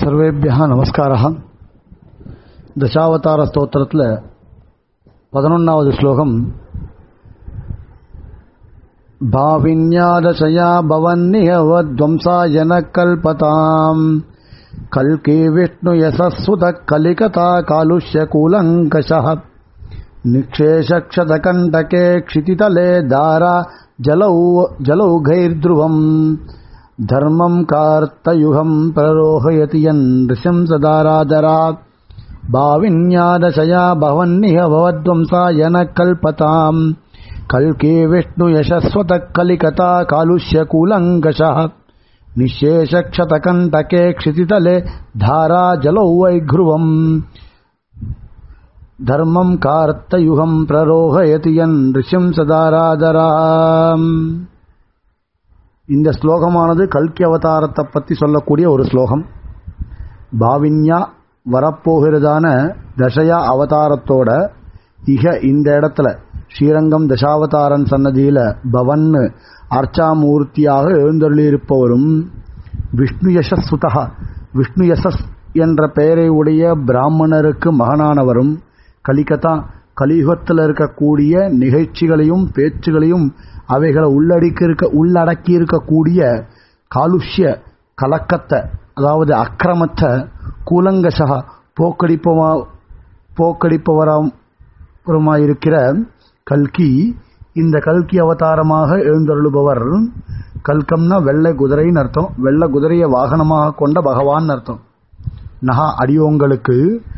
सर्वेभ्यः नमस्कारः தசாவதார ஸ்தோத்திரத்தில் பதினொன்றாவது ஸ்லோகம் भाविन्यादशया भवन्निहवध्वंसाय न कल्पताम् कल्के विष्णुयशस्सुतः कलिकता कालुष्यकूलङ्कषः निक्षेषक्षतकण्टके क्षितितले दारा जलौ जलौघैर्ध्रुवम् धर्मम् कार्तयुगम् प्ररोहयति यन्नृशंसदारादरात् भाविन्यादशया भवन्निह भवद्वंसाय न कल्पताम् कल्के विष्णुयशस्वतः कलिकता कालुष्यकूलङ्कषः निःशेषक्षतकण्टके क्षितितले धारा जलौ वैघ्रुवम् धर्मम् कार्तयुगम् प्ररोहयति यन् ऋषिं சதாராதராம் இந்த ஸ்லோகமானது கல்கி அவதாரத்தை பற்றி சொல்லக்கூடிய ஒரு ஸ்லோகம் பாவின்யா வரப்போகிறதான தசயா அவதாரத்தோட இக இந்த இடத்துல ஸ்ரீரங்கம் தசாவதாரன் சன்னதியில பவன் அர்ச்சாமூர்த்தியாக எழுந்தருளியிருப்பவரும் விஷ்ணு யசஸ் சுதா விஷ்ணு யசஸ் என்ற பெயரை உடைய பிராமணருக்கு மகனானவரும் கலிகதா கலியுகத்தில் இருக்கக்கூடிய நிகழ்ச்சிகளையும் பேச்சுகளையும் அவைகளை உள்ளடக்கி இருக்க உள்ளடக்கி இருக்கக்கூடிய காலுஷ்ய கலக்கத்தை அதாவது அக்கிரமத்தை கூலங்கசகா போக்கடிப்பமா போக்கடிப்பவராயிருக்கிற கல்கி இந்த கல்கி அவதாரமாக எழுந்தருளுபவர் கல்கம்னா வெள்ளை குதிரைன்னு அர்த்தம் வெள்ளை குதிரையை வாகனமாக கொண்ட பகவான் அர்த்தம் நகா அடியோங்களுக்கு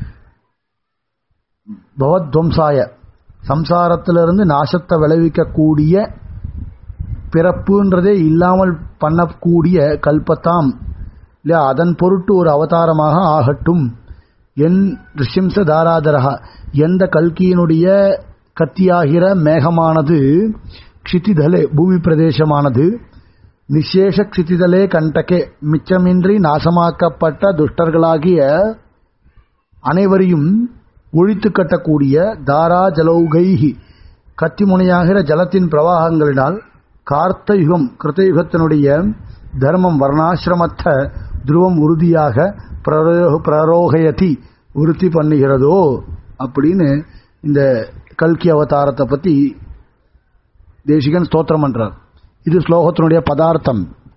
பவத்வம்சாய சம்சாரத்திலிருந்து நாசத்தை விளைவிக்கக்கூடிய பிறப்புன்றதே இல்லாமல் பண்ணக்கூடிய கல்பத்தாம் இல்லையா அதன் பொருட்டு ஒரு அவதாரமாக ஆகட்டும் என் ரிஷிம்ச தாராதரகா எந்த கல்கியினுடைய கத்தியாகிற மேகமானது க்ஷிதிதலே பூமி பிரதேசமானது நிசேஷ க்ஷிதிதலே கண்டகே மிச்சமின்றி நாசமாக்கப்பட்ட துஷ்டர்களாகிய அனைவரையும் ஒழித்து கட்டக்கூடிய தாரா ஜலௌகைஹி கத்திமுனையாகிற ஜலத்தின் பிரவாகங்களினால் கார்த்த யுகம் கிருத்தயுகத்தினுடைய தர்மம் வர்ணாசிரமத்த துருவம் உறுதியாக பிரரோகயதி உறுதி பண்ணுகிறதோ அப்படின்னு இந்த கல்கி அவதாரத்தை பற்றி தேசிகன் ஸ்தோத்திரம் பண்றார் இது ஸ்லோகத்தினுடைய பதார்த்தம்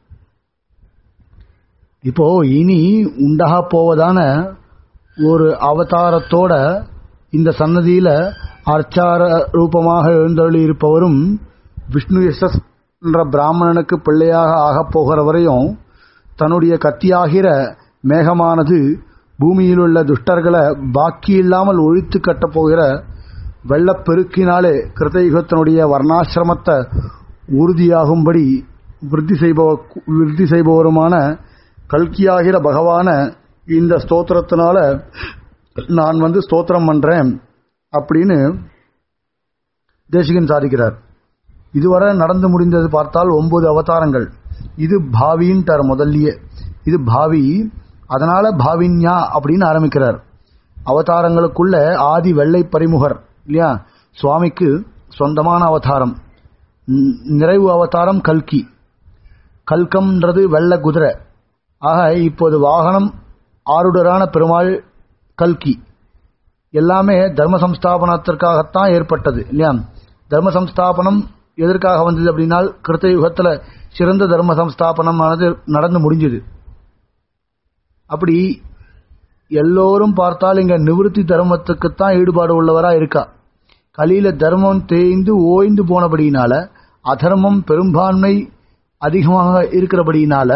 இப்போ இனி உண்டாக போவதான ஒரு அவதாரத்தோட இந்த சன்னதியில அர்ச்சார ரூபமாக எழுந்தருளி இருப்பவரும் விஷ்ணு எஸ் என்ற பிராமணனுக்கு பிள்ளையாக ஆகப் போகிற வரையும் தன்னுடைய கத்தியாகிற மேகமானது பூமியில் உள்ள துஷ்டர்களை பாக்கி இல்லாமல் ஒழித்து கட்டப் போகிற வெள்ளப்பெருக்கினாலே கிருத்தயுகத்தினுடைய வர்ணாசிரமத்தை உறுதியாகும்படி விருத்தி செய்பவ விருத்தி செய்பவருமான கல்கியாகிற பகவான இந்த ஸ்தோத்திரத்தினால நான் வந்து ஸ்தோத்திரம் பண்றேன் அப்படின்னு தேசிகன் சாதிக்கிறார் இதுவரை நடந்து முடிந்தது பார்த்தால் ஒன்பது அவதாரங்கள் இது பாவின்ட்டார் முதல்லயே இது பாவி அதனால பாவின்யா அப்படின்னு ஆரம்பிக்கிறார் அவதாரங்களுக்குள்ள ஆதி வெள்ளை பரிமுகர் இல்லையா சுவாமிக்கு சொந்தமான அவதாரம் நிறைவு அவதாரம் கல்கி கல்கம்ன்றது வெள்ள குதிரை ஆக இப்போது வாகனம் ஆருடரான பெருமாள் கல்கி எல்லாமே தர்ம சம்ஸ்தாபனத்திற்காகத்தான் ஏற்பட்டது இல்லையா தர்ம சம்ஸ்தாபனம் எதற்காக வந்தது அப்படின்னா கிருத்த யுகத்தில் சிறந்த தர்ம சம்ஸ்தாபனமானது நடந்து முடிஞ்சது அப்படி எல்லோரும் பார்த்தால் இங்க நிவிருத்தி தர்மத்துக்குத்தான் ஈடுபாடு உள்ளவரா இருக்கா கலியில தர்மம் தேய்ந்து ஓய்ந்து போனபடியினால அதர்மம் பெரும்பான்மை அதிகமாக இருக்கிறபடியினால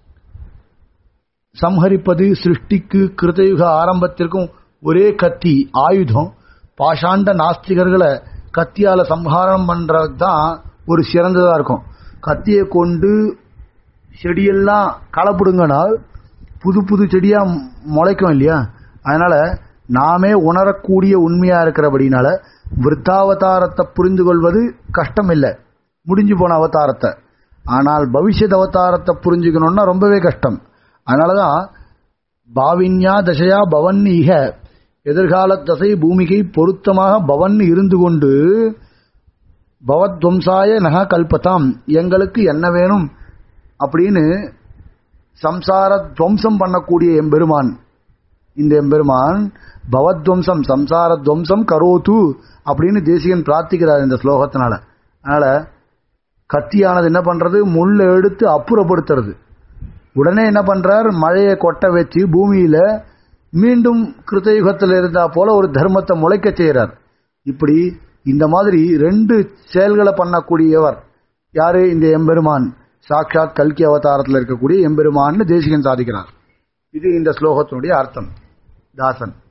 சம்ஹரிப்பது சிருஷ்டிக்கு கிருதயுக ஆரம்பத்திற்கும் ஒரே கத்தி ஆயுதம் பாஷாண்ட நாஸ்திகர்களை கத்தியால சம்ஹாரம் பண்றது தான் ஒரு சிறந்ததா இருக்கும் கத்தியை கொண்டு செடியெல்லாம் களப்பிடுங்கனால் புது புது செடியா முளைக்கும் இல்லையா அதனால நாமே உணரக்கூடிய உண்மையா இருக்கிறபடினால விருத்தாவதாரத்தை புரிந்து கொள்வது கஷ்டம் இல்லை முடிஞ்சு போன அவதாரத்தை ஆனால் பவிஷ்யத் அவதாரத்தை புரிஞ்சுக்கணும்னா ரொம்பவே கஷ்டம் அதனாலதான் பாவின்யா தசையா பவன் இக எதிர்கால தசை பூமிகை பொருத்தமாக பவன் இருந்து கொண்டு பவத்வம்சாய நக கல்பதாம் எங்களுக்கு என்ன வேணும் அப்படின்னு சம்சார துவம்சம் பண்ணக்கூடிய எம்பெருமான் இந்த எம்பெருமான் பவத்வம்சம் சம்சார துவம்சம் கரோத்து அப்படின்னு தேசிகன் பிரார்த்திக்கிறார் இந்த ஸ்லோகத்தினால அதனால கத்தியானது என்ன பண்றது முள்ள எடுத்து அப்புறப்படுத்துறது உடனே என்ன பண்றார் மழையை கொட்ட வச்சு பூமியில மீண்டும் கிருத்தயுகத்தில் இருந்தா போல ஒரு தர்மத்தை முளைக்க செய்யறார் இப்படி இந்த மாதிரி ரெண்டு செயல்களை பண்ணக்கூடியவர் யாரு இந்த எம்பெருமான் சாட்சாத் கல்கி அவதாரத்தில் இருக்கக்கூடிய எம்பெருமான்னு தேசிகன் சாதிக்கிறார் இது இந்த ஸ்லோகத்தினுடைய அர்த்தம் தாசன்